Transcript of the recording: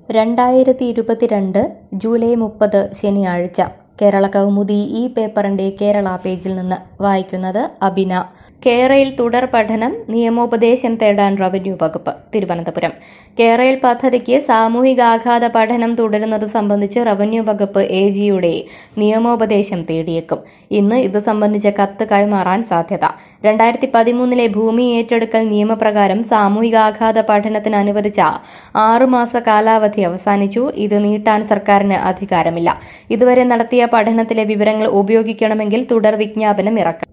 രണ്ടായിരത്തി ഇരുപത്തിരണ്ട് ജൂലൈ മുപ്പത് ശനിയാഴ്ച കേരള കൗമുദി ഈ പേപ്പറിന്റെ കേരള പേജിൽ നിന്ന് വായിക്കുന്നത് അബിന കേരയിൽ തുടർ പഠനം നിയമോപദേശം തേടാൻ റവന്യൂ വകുപ്പ് തിരുവനന്തപുരം കേരയിൽ പദ്ധതിക്ക് സാമൂഹികാഘാത പഠനം തുടരുന്നത് സംബന്ധിച്ച് റവന്യൂ വകുപ്പ് എ ജിയുടെ നിയമോപദേശം തേടിയേക്കും ഇന്ന് ഇത് സംബന്ധിച്ച കത്ത് കൈമാറാൻ സാധ്യത രണ്ടായിരത്തി പതിമൂന്നിലെ ഭൂമി ഏറ്റെടുക്കൽ നിയമപ്രകാരം സാമൂഹികാഘാത പഠനത്തിന് അനുവദിച്ച ആറുമാസ കാലാവധി അവസാനിച്ചു ഇത് നീട്ടാൻ സർക്കാരിന് അധികാരമില്ല ഇതുവരെ നടത്തിയ പഠനത്തിലെ വിവരങ്ങൾ ഉപയോഗിക്കണമെങ്കിൽ തുടർ വിജ്ഞാപനം ഇറക്കണം